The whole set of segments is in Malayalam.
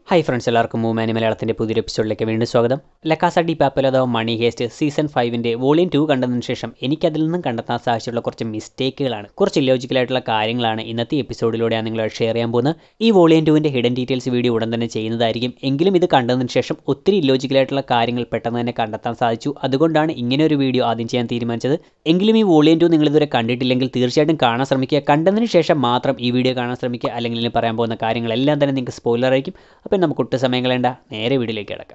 ഹായ് ഫ്രണ്ട്സ് എല്ലാവർക്കും മൂമാനി മലയാളത്തിൻ്റെ പുതിയൊരു എപ്പിസോഡിലേക്ക് വീണ്ടും സ്വാഗതം ലക്കാസ ഡി പാപ്പൽ അഥവാ മണി ഹേസ്റ്റ് സീസൺ ഫൈവിൻ്റെ വോളിയം ടു കണ്ടതിന് ശേഷം എനിക്കതിൽ നിന്നും കണ്ടെത്താൻ സാധിച്ചിട്ടുള്ള കുറച്ച് മിസ്റ്റേക്കുകളാണ് കുറച്ച് ഇല്ലോജിക്കലായിട്ടുള്ള കാര്യങ്ങളാണ് ഇന്നത്തെ എപ്പിസോഡിലൂടെ ഞാൻ നിങ്ങളോട് ഷെയർ ചെയ്യാൻ പോകുന്നത് ഈ വോളിയം ടുവിൻ്റെ ഹിഡൻ ഡീറ്റെയിൽസ് വീഡിയോ ഉടൻ തന്നെ ചെയ്യുന്നതായിരിക്കും എങ്കിലും ഇത് കണ്ടതിന് ശേഷം ഒത്തിരി ഇല്ലോജിക്കലായിട്ടുള്ള കാര്യങ്ങൾ പെട്ടെന്ന് തന്നെ കണ്ടെത്താൻ സാധിച്ചു അതുകൊണ്ടാണ് ഇങ്ങനെ ഒരു വീഡിയോ ആദ്യം ചെയ്യാൻ തീരുമാനിച്ചത് എങ്കിലും ഈ വോളിയം ടു നിങ്ങൾ ഇതുവരെ കണ്ടിട്ടില്ലെങ്കിൽ തീർച്ചയായിട്ടും കാണാൻ ശ്രമിക്കുക കണ്ടതിന് ശേഷം മാത്രം ഈ വീഡിയോ കാണാൻ ശ്രമിക്കുക അല്ലെങ്കിൽ ഇനി പറയാൻ പോകുന്ന കാര്യങ്ങളെല്ലാം തന്നെ നിങ്ങൾക്ക് സ്പോയിലർ ആയിരിക്കും അപ്പം നമുക്ക് ഒട്ടും സമയം കളയണ്ട നേരെ വീഡിയോയിലേക്ക് കിടക്കാം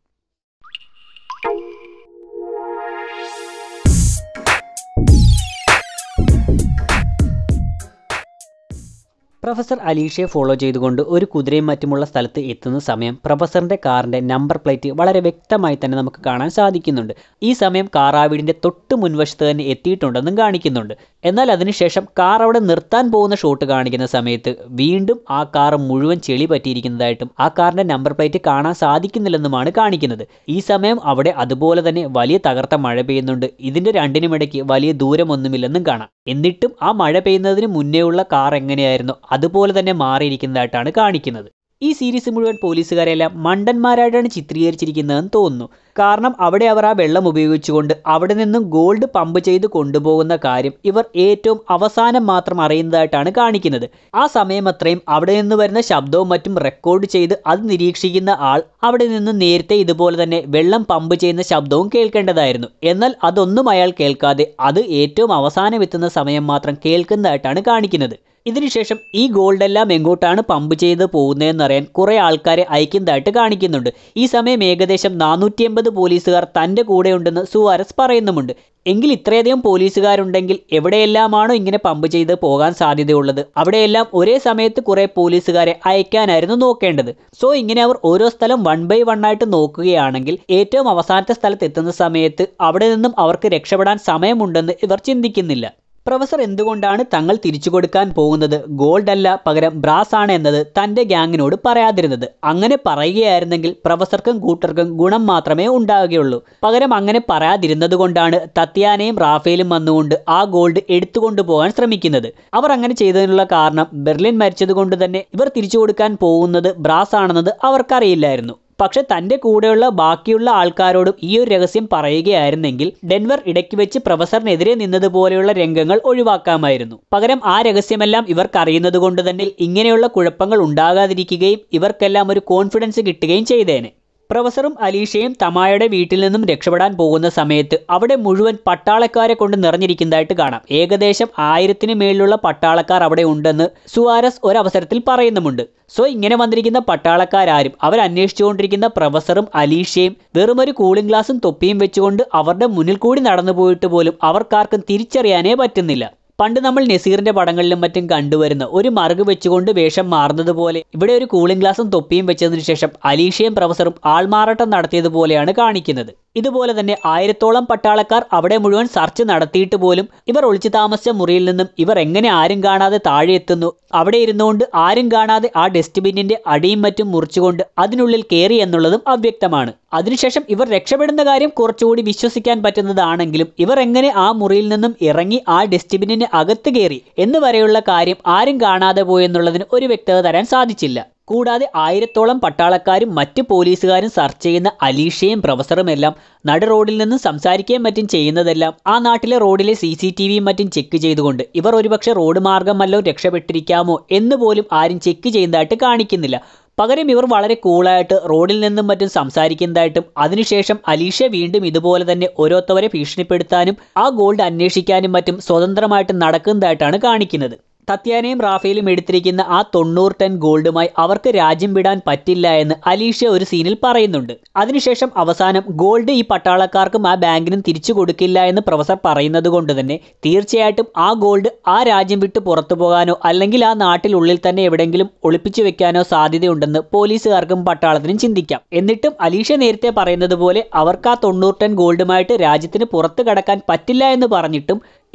പ്രൊഫസർ അലീഷയെ ഫോളോ ചെയ്തുകൊണ്ട് ഒരു കുതിരയും മറ്റുമുള്ള സ്ഥലത്ത് എത്തുന്ന സമയം പ്രൊഫസറിന്റെ കാറിന്റെ നമ്പർ പ്ലേറ്റ് വളരെ വ്യക്തമായി തന്നെ നമുക്ക് കാണാൻ സാധിക്കുന്നുണ്ട് ഈ സമയം കാർ ആ വീടിന്റെ തൊട്ട് മുൻവശത്ത് തന്നെ എത്തിയിട്ടുണ്ടെന്നും കാണിക്കുന്നുണ്ട് എന്നാൽ അതിനുശേഷം കാർ അവിടെ നിർത്താൻ പോകുന്ന ഷോട്ട് കാണിക്കുന്ന സമയത്ത് വീണ്ടും ആ കാർ മുഴുവൻ ചെളി പറ്റിയിരിക്കുന്നതായിട്ടും ആ കാറിന്റെ നമ്പർ പ്ലേറ്റ് കാണാൻ സാധിക്കുന്നില്ലെന്നുമാണ് കാണിക്കുന്നത് ഈ സമയം അവിടെ അതുപോലെ തന്നെ വലിയ തകർത്ത മഴ പെയ്യുന്നുണ്ട് ഇതിന്റെ രണ്ടിനുമിടയ്ക്ക് വലിയ ദൂരമൊന്നുമില്ലെന്നും കാണാം എന്നിട്ടും ആ മഴ പെയ്യുന്നതിന് മുന്നേ ഉള്ള കാർ എങ്ങനെയായിരുന്നു അതുപോലെ തന്നെ മാറിയിരിക്കുന്നതായിട്ടാണ് കാണിക്കുന്നത് ഈ സീരീസ് മുഴുവൻ പോലീസുകാരെല്ലാം മണ്ടന്മാരായിട്ടാണ് ചിത്രീകരിച്ചിരിക്കുന്നതെന്ന് തോന്നുന്നു കാരണം അവിടെ അവർ ആ വെള്ളം ഉപയോഗിച്ചുകൊണ്ട് അവിടെ നിന്നും ഗോൾഡ് പമ്പ് ചെയ്ത് കൊണ്ടുപോകുന്ന കാര്യം ഇവർ ഏറ്റവും അവസാനം മാത്രം അറിയുന്നതായിട്ടാണ് കാണിക്കുന്നത് ആ സമയം അത്രയും അവിടെ നിന്ന് വരുന്ന ശബ്ദവും മറ്റും റെക്കോർഡ് ചെയ്ത് അത് നിരീക്ഷിക്കുന്ന ആൾ അവിടെ നിന്ന് നേരത്തെ ഇതുപോലെ തന്നെ വെള്ളം പമ്പ് ചെയ്യുന്ന ശബ്ദവും കേൾക്കേണ്ടതായിരുന്നു എന്നാൽ അതൊന്നും അയാൾ കേൾക്കാതെ അത് ഏറ്റവും അവസാനം എത്തുന്ന സമയം മാത്രം കേൾക്കുന്നതായിട്ടാണ് കാണിക്കുന്നത് ഇതിനുശേഷം ഈ ഗോൾഡ് എല്ലാം എങ്ങോട്ടാണ് പമ്പ് ചെയ്ത് പോകുന്നതെന്നറിയാൻ കുറേ ആൾക്കാരെ അയക്കുന്നതായിട്ട് കാണിക്കുന്നുണ്ട് ഈ സമയം ഏകദേശം നാനൂറ്റി എൺപത് പോലീസുകാർ തൻ്റെ കൂടെയുണ്ടെന്ന് സുവാരസ് പറയുന്നുമുണ്ട് എങ്കിൽ ഇത്രയധികം പോലീസുകാരുണ്ടെങ്കിൽ എവിടെയെല്ലാമാണോ ഇങ്ങനെ പമ്പ് ചെയ്ത് പോകാൻ സാധ്യതയുള്ളത് അവിടെയെല്ലാം ഒരേ സമയത്ത് കുറേ പോലീസുകാരെ അയക്കാനായിരുന്നു നോക്കേണ്ടത് സോ ഇങ്ങനെ അവർ ഓരോ സ്ഥലം വൺ ബൈ വൺ ആയിട്ട് നോക്കുകയാണെങ്കിൽ ഏറ്റവും അവസാനത്തെ സ്ഥലത്ത് എത്തുന്ന സമയത്ത് അവിടെ നിന്നും അവർക്ക് രക്ഷപ്പെടാൻ സമയമുണ്ടെന്ന് ഇവർ ചിന്തിക്കുന്നില്ല പ്രൊഫസർ എന്തുകൊണ്ടാണ് തങ്ങൾ തിരിച്ചു കൊടുക്കാൻ പോകുന്നത് ഗോൾഡ് അല്ല പകരം ബ്രാസ് ആണ് എന്നത് തൻ്റെ ഗ്യാങ്ങിനോട് പറയാതിരുന്നത് അങ്ങനെ പറയുകയായിരുന്നെങ്കിൽ പ്രൊഫസർക്കും കൂട്ടർക്കും ഗുണം മാത്രമേ ഉണ്ടാവുകയുള്ളൂ പകരം അങ്ങനെ പറയാതിരുന്നത് കൊണ്ടാണ് തത്യാനയും റാഫേലും വന്നുകൊണ്ട് ആ ഗോൾഡ് എടുത്തുകൊണ്ടു പോകാൻ ശ്രമിക്കുന്നത് അവർ അങ്ങനെ ചെയ്തതിനുള്ള കാരണം ബെർലിൻ മരിച്ചതുകൊണ്ട് തന്നെ ഇവർ തിരിച്ചു കൊടുക്കാൻ പോകുന്നത് ബ്രാസ് ആണെന്നത് അവർക്കറിയില്ലായിരുന്നു പക്ഷെ തൻ്റെ കൂടെയുള്ള ബാക്കിയുള്ള ആൾക്കാരോടും ഈ ഒരു രഹസ്യം പറയുകയായിരുന്നെങ്കിൽ ഡെൻവർ ഇടയ്ക്ക് വെച്ച് പ്രൊഫസറിനെതിരെ നിന്നതുപോലെയുള്ള രംഗങ്ങൾ ഒഴിവാക്കാമായിരുന്നു പകരം ആ രഹസ്യമെല്ലാം ഇവർക്കറിയുന്നത് കൊണ്ട് തന്നെ ഇങ്ങനെയുള്ള കുഴപ്പങ്ങൾ ഉണ്ടാകാതിരിക്കുകയും ഇവർക്കെല്ലാം ഒരു കോൺഫിഡൻസ് കിട്ടുകയും ചെയ്തേനെ പ്രൊഫസറും അലീഷയും തമായുടെ വീട്ടിൽ നിന്നും രക്ഷപ്പെടാൻ പോകുന്ന സമയത്ത് അവിടെ മുഴുവൻ പട്ടാളക്കാരെ കൊണ്ട് നിറഞ്ഞിരിക്കുന്നതായിട്ട് കാണാം ഏകദേശം ആയിരത്തിന് മേളിലുള്ള പട്ടാളക്കാർ അവിടെ ഉണ്ടെന്ന് സുവാരസ് ഒരവസരത്തിൽ പറയുന്നുമുണ്ട് സോ ഇങ്ങനെ വന്നിരിക്കുന്ന പട്ടാളക്കാരും അവർ അന്വേഷിച്ചുകൊണ്ടിരിക്കുന്ന പ്രൊഫസറും അലീഷയും വെറുമൊരു കൂളിംഗ് ഗ്ലാസും തൊപ്പിയും വെച്ചുകൊണ്ട് അവരുടെ മുന്നിൽ കൂടി നടന്നു പോയിട്ട് പോലും അവർക്കാർക്കും തിരിച്ചറിയാനേ പറ്റുന്നില്ല പണ്ട് നമ്മൾ നസീറിന്റെ പടങ്ങളിലും മറ്റും കണ്ടുവരുന്ന ഒരു മറുക് വെച്ചുകൊണ്ട് വേഷം മാറുന്നതുപോലെ ഇവിടെ ഒരു കൂളിംഗ് ഗ്ലാസും തൊപ്പിയും വെച്ചതിനു ശേഷം അലീഷയും പ്രൊഫസറും ആൾമാറാട്ടം നടത്തിയതുപോലെയാണ് കാണിക്കുന്നത് ഇതുപോലെ തന്നെ ആയിരത്തോളം പട്ടാളക്കാർ അവിടെ മുഴുവൻ സെർച്ച് നടത്തിയിട്ട് പോലും ഇവർ ഒളിച്ചു താമസിച്ച മുറിയിൽ നിന്നും ഇവർ എങ്ങനെ ആരും കാണാതെ താഴെ എത്തുന്നു അവിടെ ഇരുന്നുകൊണ്ട് ആരും കാണാതെ ആ ഡസ്റ്റ്ബിന്നിന്റെ അടിയും മറ്റും മുറിച്ചുകൊണ്ട് അതിനുള്ളിൽ കയറി എന്നുള്ളതും അവ്യക്തമാണ് അതിനുശേഷം ഇവർ രക്ഷപ്പെടുന്ന കാര്യം കുറച്ചുകൂടി വിശ്വസിക്കാൻ പറ്റുന്നതാണെങ്കിലും ഇവർ എങ്ങനെ ആ മുറിയിൽ നിന്നും ഇറങ്ങി ആ ഡസ്റ്റ്ബിന്നിന് അകത്ത് കയറി എന്ന് വരെയുള്ള കാര്യം ആരും കാണാതെ പോയെന്നുള്ളതിന് ഒരു വ്യക്തത തരാൻ സാധിച്ചില്ല കൂടാതെ ആയിരത്തോളം പട്ടാളക്കാരും മറ്റ് പോലീസുകാരും സെർച്ച് ചെയ്യുന്ന അലീഷയും പ്രൊഫസറും എല്ലാം നട റോഡിൽ നിന്ന് സംസാരിക്കുകയും മറ്റും ചെയ്യുന്നതെല്ലാം ആ നാട്ടിലെ റോഡിലെ സി സി ടി വിയും മറ്റും ചെക്ക് ചെയ്തുകൊണ്ട് ഇവർ ഒരുപക്ഷെ റോഡ് മാർഗം വല്ലോ രക്ഷപ്പെട്ടിരിക്കാമോ എന്ന് പോലും ആരും ചെക്ക് ചെയ്യുന്നതായിട്ട് കാണിക്കുന്നില്ല പകരം ഇവർ വളരെ കൂളായിട്ട് റോഡിൽ നിന്നും മറ്റും സംസാരിക്കുന്നതായിട്ടും അതിനുശേഷം അലീഷ വീണ്ടും ഇതുപോലെ തന്നെ ഓരോരുത്തവരെ ഭീഷണിപ്പെടുത്താനും ആ ഗോൾഡ് അന്വേഷിക്കാനും മറ്റും സ്വതന്ത്രമായിട്ട് നടക്കുന്നതായിട്ടാണ് കാണിക്കുന്നത് തത്യാനയും റാഫേലും എടുത്തിരിക്കുന്ന ആ തൊണ്ണൂറ് ടൺ ഗോൾഡുമായി അവർക്ക് രാജ്യം വിടാൻ പറ്റില്ല എന്ന് അലീഷ ഒരു സീനിൽ പറയുന്നുണ്ട് അതിനുശേഷം അവസാനം ഗോൾഡ് ഈ പട്ടാളക്കാർക്കും ആ ബാങ്കിനും തിരിച്ചു കൊടുക്കില്ല എന്ന് പ്രൊഫസർ പറയുന്നത് കൊണ്ട് തന്നെ തീർച്ചയായിട്ടും ആ ഗോൾഡ് ആ രാജ്യം വിട്ട് പുറത്തു പോകാനോ അല്ലെങ്കിൽ ആ നാട്ടിലുള്ളിൽ തന്നെ എവിടെയെങ്കിലും ഒളിപ്പിച്ചു വെക്കാനോ സാധ്യതയുണ്ടെന്ന് പോലീസുകാർക്കും പട്ടാളത്തിനും ചിന്തിക്കാം എന്നിട്ടും അലീഷ നേരത്തെ പറയുന്നത് പോലെ അവർക്ക് ആ തൊണ്ണൂറ് ടൺ ഗോൾഡുമായിട്ട് രാജ്യത്തിന് പുറത്ത് കടക്കാൻ പറ്റില്ല എന്ന് പറഞ്ഞിട്ടും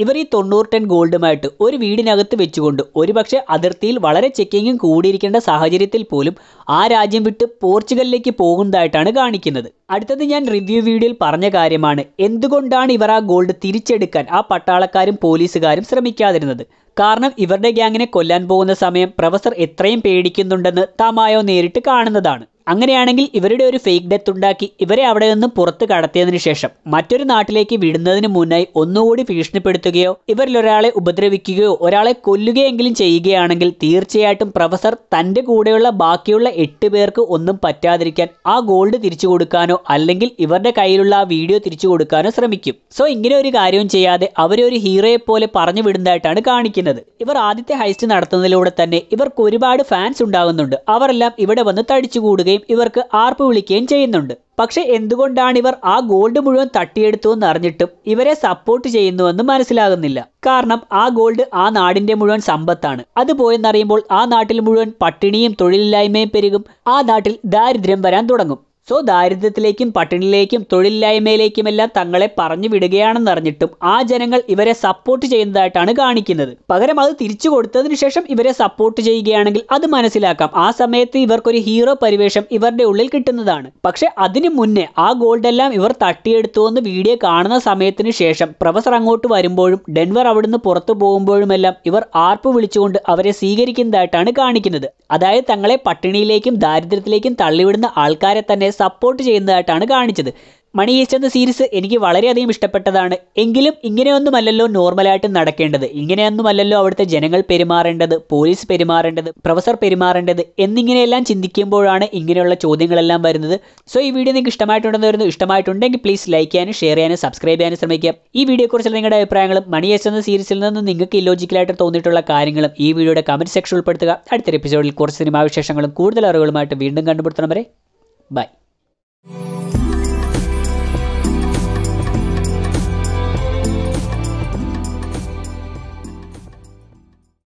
ഇവർ ഈ തൊണ്ണൂറ് ടൺ ഗോൾഡുമായിട്ട് ഒരു വീടിനകത്ത് വെച്ചുകൊണ്ട് ഒരുപക്ഷെ അതിർത്തിയിൽ വളരെ ചെക്കിങ്ങും കൂടിയിരിക്കേണ്ട സാഹചര്യത്തിൽ പോലും ആ രാജ്യം വിട്ട് പോർച്ചുഗലിലേക്ക് പോകുന്നതായിട്ടാണ് കാണിക്കുന്നത് അടുത്തത് ഞാൻ റിവ്യൂ വീഡിയോയിൽ പറഞ്ഞ കാര്യമാണ് എന്തുകൊണ്ടാണ് ഇവർ ആ ഗോൾഡ് തിരിച്ചെടുക്കാൻ ആ പട്ടാളക്കാരും പോലീസുകാരും ശ്രമിക്കാതിരുന്നത് കാരണം ഇവരുടെ ഗ്യാങ്ങിനെ കൊല്ലാൻ പോകുന്ന സമയം പ്രൊഫസർ എത്രയും പേടിക്കുന്നുണ്ടെന്ന് താമായോ നേരിട്ട് കാണുന്നതാണ് അങ്ങനെയാണെങ്കിൽ ഇവരുടെ ഒരു ഫേക്ക് ഡെത്ത് ഉണ്ടാക്കി ഇവരെ അവിടെ നിന്ന് പുറത്ത് കടത്തിയതിനു ശേഷം മറ്റൊരു നാട്ടിലേക്ക് വിടുന്നതിന് മുന്നായി ഒന്നുകൂടി ഭീഷണിപ്പെടുത്തുകയോ ഇവരിൽ ഒരാളെ ഉപദ്രവിക്കുകയോ ഒരാളെ കൊല്ലുകയെങ്കിലും ചെയ്യുകയാണെങ്കിൽ തീർച്ചയായിട്ടും പ്രൊഫസർ തന്റെ കൂടെയുള്ള ബാക്കിയുള്ള എട്ട് പേർക്ക് ഒന്നും പറ്റാതിരിക്കാൻ ആ ഗോൾഡ് തിരിച്ചു കൊടുക്കാനോ അല്ലെങ്കിൽ ഇവരുടെ കയ്യിലുള്ള ആ വീഡിയോ തിരിച്ചു കൊടുക്കാനോ ശ്രമിക്കും സോ ഇങ്ങനെ ഒരു കാര്യവും ചെയ്യാതെ അവരെ ഒരു ഹീറോയെ പോലെ പറഞ്ഞു വിടുന്നതായിട്ടാണ് കാണിക്കുന്നത് ഇവർ ആദ്യത്തെ ഹൈസ്റ്റ് നടത്തുന്നതിലൂടെ തന്നെ ഇവർക്ക് ഒരുപാട് ഫാൻസ് ഉണ്ടാകുന്നുണ്ട് അവരെല്ലാം ഇവിടെ വന്ന് തടിച്ചുകൂടുകയും ഇവർക്ക് ആർപ്പ് വിളിക്കുകയും ചെയ്യുന്നുണ്ട് പക്ഷെ എന്തുകൊണ്ടാണ് ഇവർ ആ ഗോൾഡ് മുഴുവൻ തട്ടിയെടുത്തു എന്ന് അറിഞ്ഞിട്ടും ഇവരെ സപ്പോർട്ട് ചെയ്യുന്നുവെന്ന് മനസ്സിലാകുന്നില്ല കാരണം ആ ഗോൾഡ് ആ നാടിന്റെ മുഴുവൻ സമ്പത്താണ് അത് പോയെന്നറിയുമ്പോൾ ആ നാട്ടിൽ മുഴുവൻ പട്ടിണിയും തൊഴിലില്ലായ്മയും പെരുകും ആ നാട്ടിൽ ദാരിദ്ര്യം വരാൻ തുടങ്ങും സോ ദാരിദ്ര്യത്തിലേക്കും പട്ടിണിയിലേക്കും തൊഴിലില്ലായ്മയിലേക്കുമെല്ലാം തങ്ങളെ പറഞ്ഞു വിടുകയാണെന്നറിഞ്ഞിട്ടും ആ ജനങ്ങൾ ഇവരെ സപ്പോർട്ട് ചെയ്യുന്നതായിട്ടാണ് കാണിക്കുന്നത് പകരം അത് തിരിച്ചു കൊടുത്തതിനു ശേഷം ഇവരെ സപ്പോർട്ട് ചെയ്യുകയാണെങ്കിൽ അത് മനസ്സിലാക്കാം ആ സമയത്ത് ഇവർക്കൊരു ഹീറോ പരിവേഷം ഇവരുടെ ഉള്ളിൽ കിട്ടുന്നതാണ് പക്ഷെ അതിനു മുന്നേ ആ ഗോൾഡ് എല്ലാം ഇവർ തട്ടിയെടുത്തു എന്ന് വീഡിയോ കാണുന്ന സമയത്തിന് ശേഷം പ്രൊഫസർ അങ്ങോട്ട് വരുമ്പോഴും ഡെൻവർ അവിടുന്ന് പുറത്തു പോകുമ്പോഴുമെല്ലാം ഇവർ ആർപ്പ് വിളിച്ചുകൊണ്ട് അവരെ സ്വീകരിക്കുന്നതായിട്ടാണ് കാണിക്കുന്നത് അതായത് തങ്ങളെ പട്ടിണിയിലേക്കും ദാരിദ്ര്യത്തിലേക്കും തള്ളിവിടുന്ന ആൾക്കാരെ തന്നെ സപ്പോർട്ട് ചെയ്യുന്നതായിട്ടാണ് കാണിച്ചത് മണി ഈസ്റ്റ് എന്ന സീരീസ് എനിക്ക് വളരെയധികം ഇഷ്ടപ്പെട്ടതാണ് എങ്കിലും ഇങ്ങനെയൊന്നുമല്ലല്ലോ നോർമലായിട്ട് നടക്കേണ്ടത് ഇങ്ങനെയൊന്നുമല്ലല്ലോ അവിടുത്തെ ജനങ്ങൾ പെരുമാറേണ്ടത് പോലീസ് പെരുമാറേണ്ടത് പ്രൊഫസർ പെരുമാറേണ്ടത് എന്നിങ്ങനെയെല്ലാം ചിന്തിക്കുമ്പോഴാണ് ഇങ്ങനെയുള്ള ചോദ്യങ്ങളെല്ലാം വരുന്നത് സോ ഈ വീഡിയോ നിങ്ങൾക്ക് ഇഷ്ടമായിട്ടുണ്ടെന്ന് വരുന്നു ഇഷ്ടമായിട്ടുണ്ടെങ്കിൽ പ്ലീസ് ലൈക്ക് ചെയ്യാനും ഷെയർ ചെയ്യാനും സബ്സ്ക്രൈബ് ചെയ്യാനും ശ്രമിക്കുക ഈ വീഡിയോയെക്കുറിച്ചുള്ള നിങ്ങളുടെ അഭിപ്രായങ്ങളും മണി ഈസ്റ്റ് എന്ന സീരീസിൽ നിന്ന് നിങ്ങൾക്ക് ഇല്ലോജിക്കലായിട്ട് തോന്നിയിട്ടുള്ള കാര്യങ്ങളും ഈ വീഡിയോയുടെ കമൻറ്റ് സെക്ഷൻ ഉൾപ്പെടുത്തുക അടുത്തൊരു എപ്പിസോഡിൽ കുറച്ച് സിനിമാ വിശേഷങ്ങളും കൂടുതൽ അറിവുകളുമായിട്ട് വീണ്ടും കണ്ടുപിടുത്തണം വരെ ബൈ